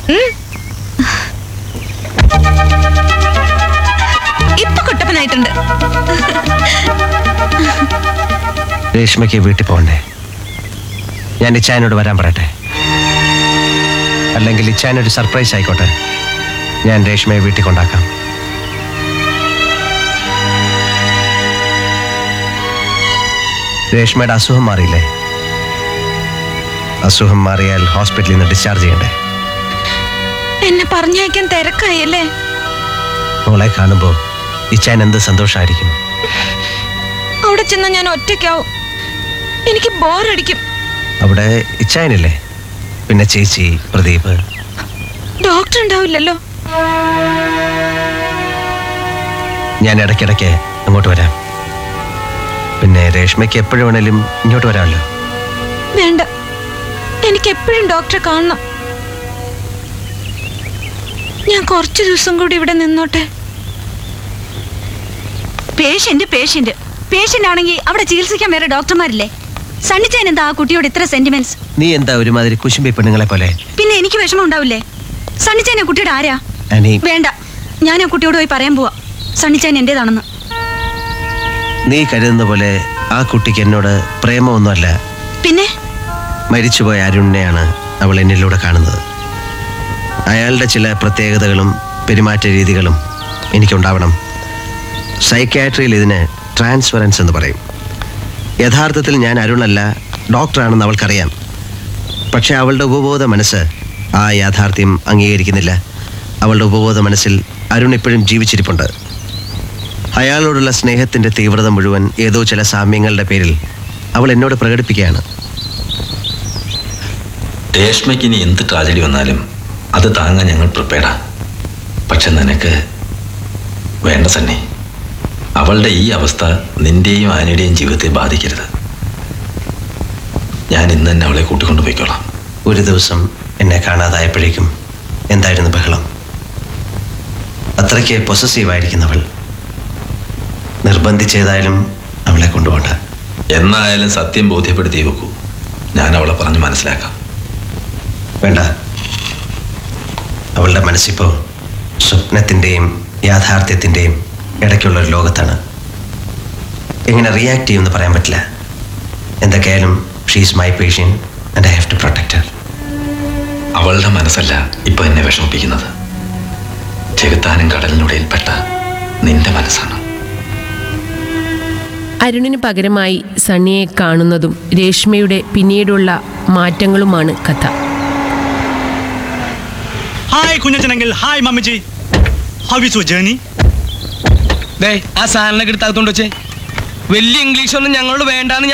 ഇപ്പൊ കുട്ടപ്പനായിട്ടുണ്ട് രേഷ്മയ്ക്ക് വീട്ടിൽ പോകണ്ടേ ഞാൻ ഇച്ചായനോട് വരാൻ പറയട്ടെ അല്ലെങ്കിൽ ഇച്ചായനൊരു സർപ്രൈസ് ആയിക്കോട്ടെ ഞാൻ രേഷ്മയെ വീട്ടിൽ കൊണ്ടാക്കാം രേഷ്മയുടെ അസുഖം മാറിയില്ലേ അസുഖം മാറിയാൽ ഹോസ്പിറ്റലിൽ നിന്ന് ഡിസ്ചാർജ് ചെയ്യണ്ടേ എന്നെ പറഞ്ഞയക്കാൻ തിരക്കായല്ലേ മോളെ കാണുമ്പോൾ ഇച്ചായൻ എന്ത് സന്തോഷമായിരിക്കും അവിടെ ചെന്ന ഞാൻ ഒറ്റയ്ക്കാവും എനിക്ക് ബോറടിക്കും അവിടെ ഇച്ചായനില്ലേ പിന്നെ ചേച്ചി പ്രദീപ് ഡോക്ടർ ഉണ്ടാവില്ലല്ലോ ഞാൻ ഇടയ്ക്കിടയ്ക്ക് അങ്ങോട്ട് വരാം പിന്നെ രേഷ്മയ്ക്ക് എപ്പോഴും വേണേലും ഇങ്ങോട്ട് വരാമല്ലോ വേണ്ട എനിക്ക് എപ്പോഴും ഡോക്ടറെ കാണണം ഞാൻ കുറച്ചു ദിവസം കൂടി ഇവിടെ നിന്നോട്ടെ പേഷ്യന്റ് പേഷ്യന്റ് പേഷ്യന്റ് ആണെങ്കിൽ അവിടെ ചികിത്സിക്കാൻ വേറെ ഡോക്ടർമാരില്ലേ സണ്ണിച്ചേൻ എന്താ ആ കുട്ടിയോട് ഇത്ര സെന്റിമെന്റ്സ് നീ എന്താ ഒരുമാതിരി കുശുമ്പി പെണ്ണുങ്ങളെ പോലെ പിന്നെ എനിക്ക് വിഷമം ഉണ്ടാവില്ലേ സണ്ണിച്ചേൻ ആ കുട്ടിയുടെ ആരാ അനി വേണ്ട ഞാൻ ആ കുട്ടിയോട് പോയി പറയാൻ പോവാ സണ്ണിച്ചേൻ എന്റേതാണെന്ന് നീ കരുതുന്ന പോലെ ആ കുട്ടിക്ക് എന്നോട് പ്രേമമൊന്നുമല്ല പിന്നെ മരിച്ചുപോയ അരുണിനെയാണ് അവൾ എന്നിലൂടെ കാണുന്നത് അയാളുടെ ചില പ്രത്യേകതകളും പെരുമാറ്റ രീതികളും എനിക്കുണ്ടാവണം സൈക്യാട്രിയിൽ ഇതിന് ട്രാൻസ്ഫറൻസ് എന്ന് പറയും യഥാർത്ഥത്തിൽ ഞാൻ അരുണല്ല ഡോക്ടറാണെന്ന് അവൾക്കറിയാം പക്ഷെ അവളുടെ ഉപബോധ മനസ്സ് ആ യാഥാർത്ഥ്യം അംഗീകരിക്കുന്നില്ല അവളുടെ ഉപബോധ മനസ്സിൽ അരുൺ ഇപ്പോഴും ജീവിച്ചിരിപ്പുണ്ട് അയാളോടുള്ള സ്നേഹത്തിൻ്റെ തീവ്രത മുഴുവൻ ഏതോ ചില സാമ്യങ്ങളുടെ പേരിൽ അവൾ എന്നോട് പ്രകടിപ്പിക്കുകയാണ് രേഷ്മയ്ക്ക് ഇനി എന്ത് ട്രാജഡി വന്നാലും അത് താങ്ങാൻ ഞങ്ങൾ പ്രിപ്പയർഡാ പക്ഷെ നിനക്ക് വേണ്ട സണ്ണി അവളുടെ ഈ അവസ്ഥ നിന്റെയും ആനയുടെയും ജീവിതത്തെ ബാധിക്കരുത് ഞാൻ ഇന്ന് തന്നെ അവളെ കൂട്ടിക്കൊണ്ടു പോയിക്കോളാം ഒരു ദിവസം എന്നെ കാണാതായപ്പോഴേക്കും എന്തായിരുന്നു ബഹളം അത്രയ്ക്ക് പൊസസീവായിരിക്കുന്നവൾ നിർബന്ധിച്ചേതായാലും അവളെ കൊണ്ടുപോകണ്ട എന്നായാലും സത്യം ബോധ്യപ്പെടുത്തി വെക്കൂ ഞാൻ അവളെ പറഞ്ഞ് മനസ്സിലാക്കാം വേണ്ട അവളുടെ മനസ്സിപ്പോൾ സ്വപ്നത്തിൻ്റെയും യാഥാർത്ഥ്യത്തിൻ്റെയും ഇടയ്ക്കുള്ള ഒരു ലോകത്താണ് എങ്ങനെ റിയാക്ട് ചെയ്യുമെന്ന് പറയാൻ പറ്റില്ല എന്തൊക്കെയായാലും she's my patient and I have to protect അവളുടെ മനസ്സല്ല ഇപ്പൊ എന്നെ വിഷമിപ്പിക്കുന്നത് ചെകുത്താനും കടലിനുടയിൽപ്പെട്ട നിന്റെ മനസ്സാണ് അരുണിന് പകരമായി സണ്ണിയെ കാണുന്നതും രേഷ്മയുടെ പിന്നീടുള്ള മാറ്റങ്ങളുമാണ് കഥ ഹായ് കുഞ്ഞച്ചനെങ്കിൽ ഹായ് മമ്മിജി ഹൗ ഇസ് യുവർ ജേർണി ദേ ആ സാധനങ്ങളൊക്കെ എടുത്തകത്തോണ്ട് വെച്ചേ വലിയ ഇംഗ്ലീഷ് ഒന്നും ഞങ്ങളോട് വേണ്ടാന്ന് ഞാൻ